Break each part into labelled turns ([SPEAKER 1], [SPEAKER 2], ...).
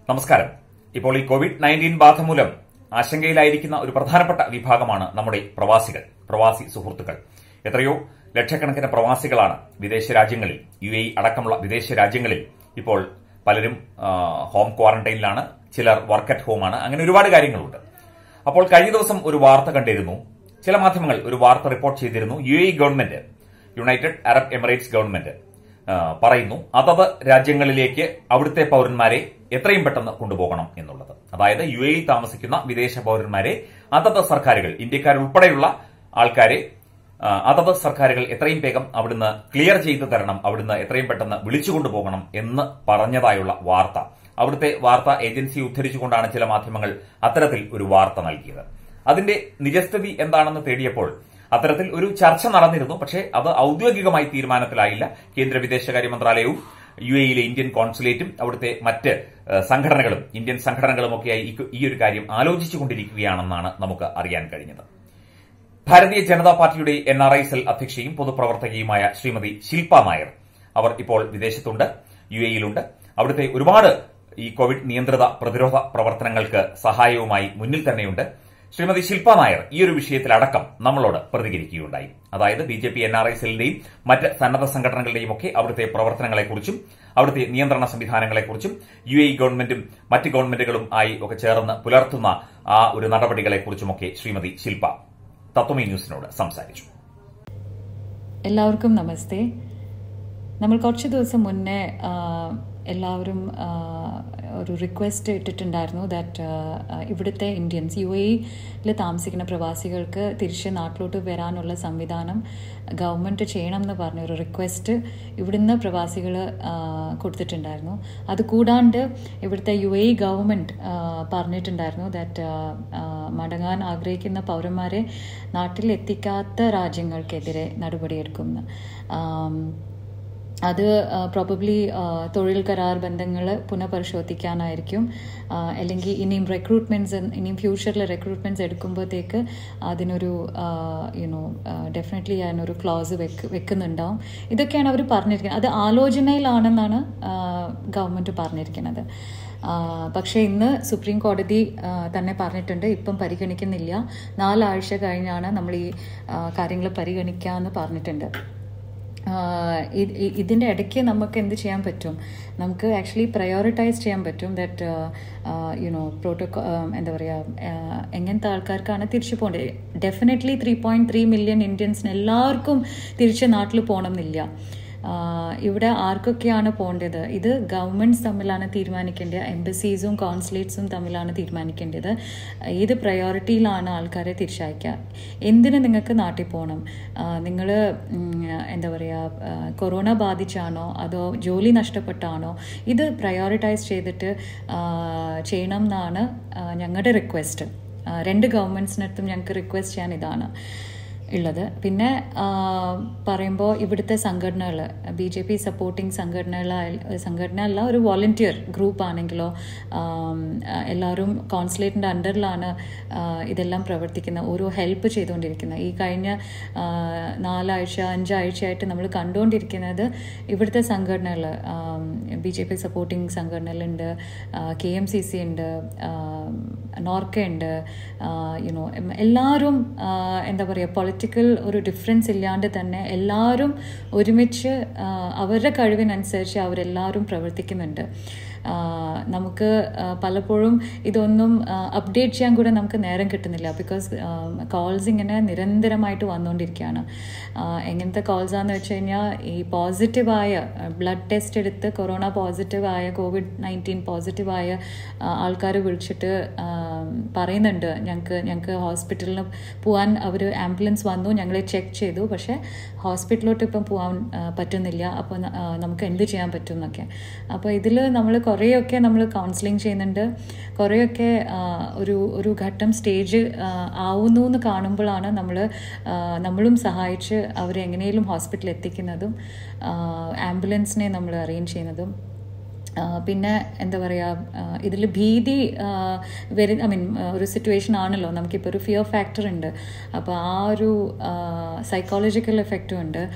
[SPEAKER 1] നമസ്കാരം ഇപ്പോൾ ഈ കോവിഡ് നയൻറ്റീൻ ബാധ മൂലം ആശങ്കയിലായിരിക്കുന്ന ഒരു പ്രധാനപ്പെട്ട വിഭാഗമാണ് നമ്മുടെ പ്രവാസികൾ പ്രവാസി സുഹൃത്തുക്കൾ എത്രയോ ലക്ഷക്കണക്കിന് പ്രവാസികളാണ് വിദേശ രാജ്യങ്ങളിൽ യു എ അടക്കമുള്ള വിദേശ രാജ്യങ്ങളിൽ ഇപ്പോൾ പലരും ആ, ഹോം ക്വാറന്റൈനിലാണ് ചിലർ വർക്ക് അറ്റ് ഹോമാണ് അങ്ങനെ ഒരുപാട് കാര്യങ്ങളുണ്ട് അപ്പോൾ കഴിഞ്ഞ ദിവസം ഒരു വാർത്ത കണ്ടിരുന്നു ചില മാധ്യമങ്ങൾ ഒരു വാർത്ത റിപ്പോർട്ട് ചെയ്തിരുന്നു U A government United Arab Emirates government ആ, പറയുന്നു അതത് രാജ്യങ്ങളിലേക്ക് അവിടുത്തെ പൌരന്മാരെ എത്രയും പെട്ടെന്ന് കൊണ്ടുപോകണം എന്നുള്ളത് അതായത് യു എയിൽ താമസിക്കുന്ന വിദേശ പൌരന്മാരെ അതത് സർക്കാരുകൾ ഇന്ത്യക്കാരുൾപ്പെടെയുള്ള ആൾക്കാരെ ആ, അതത് സർക്കാരുകൾ എത്രയും വേഗം അവിടുന്ന് ക്ലിയർ ചെയ്തു തരണം അവിടുന്ന് എത്രയും പെട്ടെന്ന് വിളിച്ചുകൊണ്ടുപോകണം എന്ന് പറഞ്ഞതായുള്ള വാർത്ത അവിടുത്തെ വാർത്താ ഏജൻസി ഉദ്ധരിച്ചുകൊണ്ടാണ് ചില മാധ്യമങ്ങൾ അത്തരത്തിൽ ഒരു വാർത്ത നൽകിയത് അതിന്റെ നിജസ്ഥിതി എന്താണെന്ന് തേടിയപ്പോൾ അത്തരത്തിൽ ഒരു ചർച്ച നടന്നിരുന്നു പക്ഷേ അത് ഔദ്യോഗികമായി തീരുമാനത്തിലായില്ല കേന്ദ്ര വിദേശകാര്യ മന്ത്രാലയവും യു എയിലെ ഇന്ത്യൻ കോൺസുലേറ്റും അവിടുത്തെ മറ്റ് ഏഹ്, സംഘടനകളും ഇന്ത്യൻ സംഘടനകളുമൊക്കെയായി ഈ- ഈ ഒരു കാര്യം ആലോചിച്ചുകൊണ്ടിരിക്കുകയാണെന്നാണ് നമുക്ക് അറിയാൻ കഴിഞ്ഞത് ഭാരതീയ ജനതാ പാർട്ടിയുടെ എൻ ആർ ഐ സെൽ അധ്യക്ഷയും പൊതുപ്രവർത്തകയുമായ ശ്രീമതി ശില്പ നായർ അവർ ഇപ്പോൾ വിദേശത്തുണ്ട് യു എയിലുണ്ട് അവിടുത്തെ ഒരുപാട് ഈ കോവിഡ് നിയന്ത്രിത പ്രതിരോധ പ്രവർത്തനങ്ങൾക്ക് സഹായവുമായി മുന്നിൽ തന്നെയുണ്ട് ശ്രീമതി ശില്പ നായർ ഈ ഒരു വിഷയത്തിലടക്കം നമ്മളോട് പ്രതികരിക്കുകയുണ്ടായി അതായത് B J P N R I സെല്ലിന്റെയും മറ്റ് സന്നദ്ധ സംഘടനകളുടെയും ഒക്കെ അവിടുത്തെ പ്രവർത്തനങ്ങളെക്കുറിച്ചും അവിടുത്തെ നിയന്ത്രണ സംവിധാനങ്ങളെക്കുറിച്ചും യു എ ഗവൺമെന്റും മറ്റ് ഗവൺമെന്റുകളും ആയി ഒക്കെ ചേർന്ന് പുലർത്തുന്ന ആ ഒരു നടപടികളെക്കുറിച്ചുമൊക്കെ ശ്രീമതി ശില്പ തത്വമി ന്യൂസിനോട് സംസാരിച്ചു
[SPEAKER 2] എല്ലാവർക്കും നമസ്തേ നമ്മൾ കുറച്ച് ദിവസം മുന്നേ ആ, എല്ലാവരും ആ, ഒരു റിക്വസ്റ്റ് ഇട്ടിട്ടുണ്ടായിരുന്നു ദാറ്റ് ഇവിടുത്തെ ഇന്ത്യൻസ് യു എയിൽ താമസിക്കുന്ന പ്രവാസികൾക്ക് തിരിച്ച് നാട്ടിലോട്ട് വരാനുള്ള സംവിധാനം ഗവൺമെൻറ് ചെയ്യണം എന്ന് പറഞ്ഞ ഒരു റിക്വസ്റ്റ് ഇവിടുന്ന് പ്രവാസികൾ കൊടുത്തിട്ടുണ്ടായിരുന്നു അത് കൂടാണ്ട് ഇവിടുത്തെ യു എ ഗവൺമെൻറ് പറഞ്ഞിട്ടുണ്ടായിരുന്നു ദാറ്റ് മടങ്ങാൻ ആഗ്രഹിക്കുന്ന പൗരന്മാരെ നാട്ടിൽ എത്തിക്കാത്ത രാജ്യങ്ങൾക്കെതിരെ നടപടിയെടുക്കുമെന്ന് ആം, അത് പ്രോബബ്ലി തൊഴിൽ കരാർ ബന്ധങ്ങൾ പുനഃപരിശോധിക്കാനായിരിക്കും ആ, അല്ലെങ്കിൽ ഇനിയും റിക്രൂട്ട്മെൻറ്റ്സ് ഇനിയും ഫ്യൂച്ചറിൽ റിക്രൂട്ട്മെൻറ്റ്സ് എടുക്കുമ്പോഴത്തേക്ക് അതിനൊരു യുനോ ഡെഫിനറ്റ്ലി അതിനൊരു ക്ലോസ് വെക്ക് വെക്കുന്നുണ്ടാവും ഇതൊക്കെയാണ് അവർ പറഞ്ഞിരിക്കുന്നത് അത് ആലോചനയിലാണെന്നാണ് ഗവൺമെൻറ് പറഞ്ഞിരിക്കുന്നത് ആ, പക്ഷേ ഇന്ന് സുപ്രീം കോടതി ആ, തന്നെ പറഞ്ഞിട്ടുണ്ട് ഇപ്പം പരിഗണിക്കുന്നില്ല നാലാഴ്ച കഴിഞ്ഞാണ് നമ്മൾ ഈ കാര്യങ്ങൾ പരിഗണിക്കാമെന്ന് പറഞ്ഞിട്ടുണ്ട് ആഹ് ഇ- ഇ- ഇതിൻ്റെ ഇടയ്ക്ക് നമുക്ക് എന്ത് ചെയ്യാൻ പറ്റും നമുക്ക് ആക്ച്വലി പ്രയോറിറ്റൈസ് ചെയ്യാൻ പറ്റും ദാറ്റ് യുനോ പ്രോട്ടോകോ എന്താ പറയുക എങ്ങനത്തെ ആൾക്കാർക്കാണ് തിരിച്ചു പോകേണ്ടത് definitely three point three million ഇന്ത്യൻസിന് എല്ലാവർക്കും തിരിച്ച് നാട്ടിൽ പോകണം എന്നില്ല ആഹ് ഇവിടെ ആർക്കൊക്കെയാണ് പോകേണ്ടത് ഇത് ഗവൺമെൻറ്റ്സ് തമ്മിലാണ് തീരുമാനിക്കേണ്ടത് എംബസീസും കോൺസുലേറ്റ്സും തമ്മിലാണ് തീരുമാനിക്കേണ്ടത് ഏത് പ്രയോറിറ്റിയിലാണ് ആൾക്കാരെ തിരിച്ചയക്കുക എന്തിന് നിങ്ങൾക്ക് നാട്ടിൽ പോകണം നിങ്ങൾ എന്താ പറയുക കൊറോണ ബാധിച്ചാണോ അതോ ജോലി നഷ്ടപ്പെട്ടാണോ ഇത് പ്രയോറിറ്റൈസ് ചെയ്തിട്ട് ആഹ് ചെയ്യണം എന്നാണ് ആഹ് ഞങ്ങളുടെ റിക്വസ്റ്റ് രണ്ട് ഗവൺമെൻറ്റ്സിനടുത്തും ഞങ്ങൾക്ക് റിക്വസ്റ്റ് ചെയ്യാൻ ഇതാണ് ഉള്ളത് പിന്നെ പറയുമ്പോൾ ഇവിടുത്തെ സംഘടനകൾ ബി ജെ പി സപ്പോർട്ടിങ് സംഘടനകൾ സംഘടന അല്ല ഒരു വോളണ്ടിയർ ഗ്രൂപ്പ് ആണെങ്കിലോ ആം, ആ, എല്ലാവരും കോൺസുലേറ്റിൻ്റെ അണ്ടറിലാണ് ഇതെല്ലാം പ്രവർത്തിക്കുന്നത് ഓരോ ഹെൽപ്പ് ചെയ്തുകൊണ്ടിരിക്കുന്നത് ഈ കഴിഞ്ഞ ആ, നാലാഴ്ച അഞ്ചാഴ്ചയായിട്ട് നമ്മൾ കണ്ടുകൊണ്ടിരിക്കുന്നത് ഇവിടുത്തെ സംഘടനകൾ ബി ജെ പി സപ്പോർട്ടിങ് സംഘടനകളുണ്ട് കെ എം സി സി ഉണ്ട് നോർക്ക ഉണ്ട് യുനോ എല്ലാവരും ആ, എന്താ പറയുക പൊളിറ്റിക്കൽ ഒരു ഡിഫറൻസ് ഇല്ലാണ്ട് തന്നെ എല്ലാവരും ഒരുമിച്ച് ആ, അവരുടെ കഴിവിനനുസരിച്ച് അവരെല്ലാവരും പ്രവർത്തിക്കുന്നുണ്ട് ആ, നമുക്ക് ആ, പലപ്പോഴും ഇതൊന്നും അപ്ഡേറ്റ് ചെയ്യാൻ കൂടെ നമുക്ക് നേരം കിട്ടുന്നില്ല ബിക്കോസ് കോൾസ് ഇങ്ങനെ നിരന്തരമായിട്ട് വന്നുകൊണ്ടിരിക്കുകയാണ് ആ, എങ്ങനത്തെ കോൾസാന്ന് വെച്ച് കഴിഞ്ഞാൽ ഈ പോസിറ്റീവായ ബ്ലഡ് ടെസ്റ്റ് എടുത്ത് കൊറോണ പോസിറ്റീവായ കോവിഡ് നയൻറ്റീൻ പോസിറ്റീവായ ആൾക്കാർ വിളിച്ചിട്ട് ആ, പറയുന്നുണ്ട് ഞങ്ങൾക്ക് ഞങ്ങൾക്ക് ഹോസ്പിറ്റലിന് പോകാൻ അവർ ആംബുലൻസ് വന്നു ഞങ്ങളെ ചെക്ക് ചെയ്തു പക്ഷേ ഹോസ്പിറ്റലിലോട്ട് ഇപ്പം പോകാൻ ആ, പറ്റുന്നില്ല അപ്പോൾ ന- ആ, നമുക്ക് എന്ത് ചെയ്യാൻ പറ്റും എന്നൊക്കെ അപ്പോൾ ഇതിൽ നമ്മൾ കുറേയൊക്കെ നമ്മൾ കൗൺസിലിംഗ് ചെയ്യുന്നുണ്ട് കുറേയൊക്കെ ആ, ഒരു ഒരു ഘട്ടം സ്റ്റേജ് ആവുന്നു എന്ന് കാണുമ്പോഴാണ് നമ്മൾ നമ്മളും സഹായിച്ച് അവരെ എങ്ങനെയും ഹോസ്പിറ്റലിൽ എത്തിക്കുന്നതും ആംബുലൻസിനെ നമ്മൾ അറേഞ്ച് ചെയ്യുന്നതും ആ, പിന്നെ എന്താ പറയുക ഇതിൽ ഭീതി വെരി ഐ മീൻ ഒരു സിറ്റുവേഷൻ ആണല്ലോ നമുക്കിപ്പോൾ ഒരു ഫിയർ ഫാക്ടർ ഉണ്ട് അപ്പോൾ ആ ഒരു സൈക്കോളജിക്കൽ എഫക്റ്റും ഉണ്ട്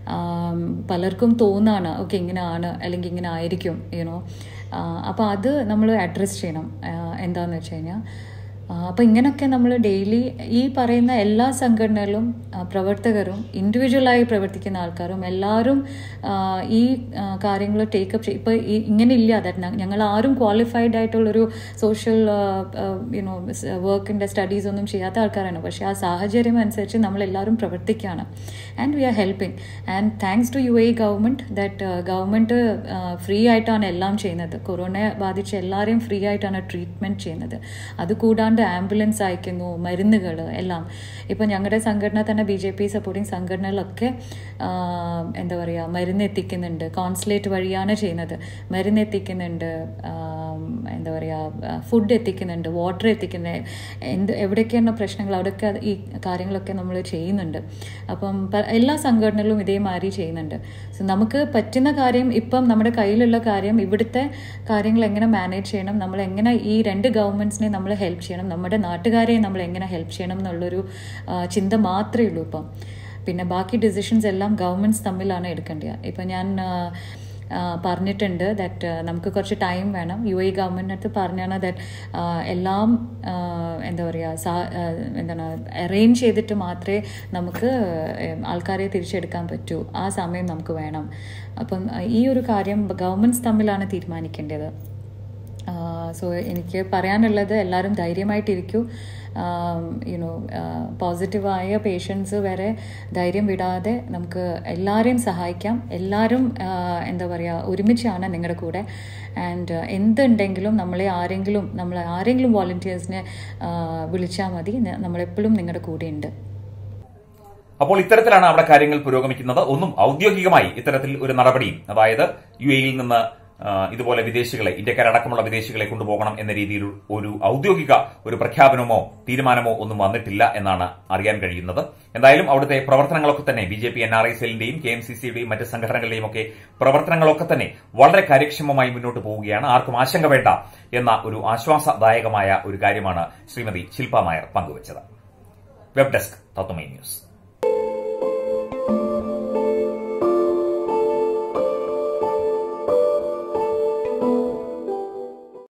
[SPEAKER 2] പലർക്കും തോന്നാണ് ഓക്കെ ഇങ്ങനെയാണ് അല്ലെങ്കിൽ ഇങ്ങനെ ആയിരിക്കും യുനോ അപ്പോൾ അത് നമ്മൾ അഡ്രസ്സ് ചെയ്യണം എന്താണെന്ന് വെച്ച് കഴിഞ്ഞാൽ അപ്പോൾ ഇങ്ങനെയൊക്കെ നമ്മൾ ഡെയിലി ഈ പറയുന്ന എല്ലാ സംഘടനകളും പ്രവർത്തകരും ഇൻഡിവിജ്വലായി പ്രവർത്തിക്കുന്ന ആൾക്കാരും എല്ലാവരും ഈ കാര്യങ്ങൾ ടേക്കപ്പ് ചെയ്യും ഇപ്പോൾ ഇങ്ങനെ ഇല്ല ദാറ്റ് ഞങ്ങൾ ആരും ക്വാളിഫൈഡ് ആയിട്ടുള്ളൊരു സോഷ്യൽ യുനോ വർക്കിൻ്റെ സ്റ്റഡീസ് ഒന്നും ചെയ്യാത്ത ആൾക്കാരാണ് പക്ഷേ ആ സാഹചര്യം അനുസരിച്ച് നമ്മളെല്ലാവരും പ്രവർത്തിക്കുകയാണ് and we are helping and thanks to U A government that government free ആയിട്ടാണ് എല്ലാം ചെയ്യുന്നത് കൊറോണ ബാധിച്ച എല്ലാവരെയും ഫ്രീ ആയിട്ടാണ് ട്രീറ്റ്മെൻറ്റ് ചെയ്യുന്നത് അതുകൂടാണ്ട് ആംബുലൻസ് അയക്കുന്നു മരുന്നുകൾ എല്ലാം ഇപ്പോൾ ഞങ്ങളുടെ സംഘടന തന്നെ ബി ജെ പി സപ്പോർട്ടിങ് സംഘടനകളൊക്കെ എന്താ പറയുക മരുന്ന് എത്തിക്കുന്നുണ്ട് കോൺസുലേറ്റ് വഴിയാണ് ചെയ്യുന്നത് മരുന്ന് എത്തിക്കുന്നുണ്ട് എന്താ പറയുക ഫുഡ് എത്തിക്കുന്നുണ്ട് വാട്ടർ എത്തിക്കുന്നത് എന്ത് എവിടെയൊക്കെയാണ് പ്രശ്നങ്ങൾ അവിടെയൊക്കെ ഈ കാര്യങ്ങളൊക്കെ നമ്മൾ ചെയ്യുന്നുണ്ട് അപ്പം എല്ലാ സംഘടനകളും ഇതേമാതിരി ചെയ്യുന്നുണ്ട് സോ നമുക്ക് പറ്റുന്ന കാര്യം ഇപ്പം നമ്മുടെ കയ്യിലുള്ള കാര്യം ഇവിടുത്തെ കാര്യങ്ങൾ എങ്ങനെ മാനേജ് ചെയ്യണം നമ്മൾ എങ്ങനെ ഈ രണ്ട് ഗവൺമെൻറ്റ്സിനെ നമ്മൾ ഹെൽപ്പ് ചെയ്യണം നമ്മുടെ നാട്ടുകാരെ നമ്മൾ എങ്ങനെ ഹെൽപ്പ് ചെയ്യണം എന്നുള്ളൊരു ചിന്ത മാത്രമേ ഉള്ളൂ ഇപ്പം പിന്നെ ബാക്കി ഡിസിഷൻസ് എല്ലാം ഗവൺമെൻറ്റ്സ് തമ്മിലാണ് എടുക്കേണ്ടത് ഇപ്പം ഞാൻ പറഞ്ഞിട്ടുണ്ട് ദാറ്റ് നമുക്ക് കുറച്ച് ടൈം വേണം യു എ ഗവൺമെൻറ്റിനടുത്ത് പറഞ്ഞാണ് ദാറ്റ് എല്ലാം എന്താ പറയുക സാ എന്താണ് അറേഞ്ച് ചെയ്തിട്ട് മാത്രമേ നമുക്ക് ആൾക്കാരെ തിരിച്ചെടുക്കാൻ പറ്റൂ ആ സമയം നമുക്ക് വേണം അപ്പം ഈ ഒരു കാര്യം ഗവൺമെൻറ്റ്സ് തമ്മിലാണ് തീരുമാനിക്കേണ്ടത് സോ എനിക്ക് പറയാനുള്ളത് എല്ലാവരും ധൈര്യമായിട്ടിരിക്കൂ യുനോ പോസിറ്റീവായ പേഷ്യൻസ് വരെ ധൈര്യം വിടാതെ നമുക്ക് എല്ലാവരെയും സഹായിക്കാം എല്ലാവരും എന്താ പറയുക ഒരുമിച്ചാണ് നിങ്ങളുടെ കൂടെ ആൻഡ് എന്തുണ്ടെങ്കിലും നമ്മളെ ആരെങ്കിലും നമ്മൾ ആരെങ്കിലും വോളണ്ടിയേഴ്സിനെ വിളിച്ചാൽ മതി നമ്മളെപ്പോഴും നിങ്ങളുടെ കൂടെ ഉണ്ട്
[SPEAKER 1] അപ്പോൾ ഇത്തരത്തിലാണ് അവിടെ കാര്യങ്ങൾ പുരോഗമിക്കുന്നത് ഒന്നും ഔദ്യോഗികമായി ഇത്തരത്തിൽ ഒരു നടപടിയും അതായത് യു എയിൽ നിന്ന് ഇതുപോലെ വിദേശികളെ ഇന്ത്യക്കാരടക്കമുള്ള വിദേശികളെ കൊണ്ടുപോകണം എന്ന രീതിയിൽ ഒരു ഔദ്യോഗിക ഒരു പ്രഖ്യാപനമോ തീരുമാനമോ ഒന്നും വന്നിട്ടില്ല എന്നാണ് അറിയാൻ കഴിയുന്നത് എന്തായാലും അവിടുത്തെ പ്രവർത്തനങ്ങളൊക്കെ തന്നെ B J P N R I സെല്ലിന്റെയും കെ എം സി സിയുടെയും മറ്റ് സംഘടനകളുടെയും ഒക്കെ പ്രവർത്തനങ്ങളൊക്കെ തന്നെ വളരെ കാര്യക്ഷമമായി മുന്നോട്ട് പോവുകയാണ് ആർക്കും ആശങ്ക വേണ്ട എന്ന ഒരു ആശ്വാസദായകമായ ഒരു കാര്യമാണ് ശ്രീമതി ശില്പ നായർ പങ്കുവച്ചത് വെബ് ഡെസ്ക് തത്വമൈ ന്യൂസ്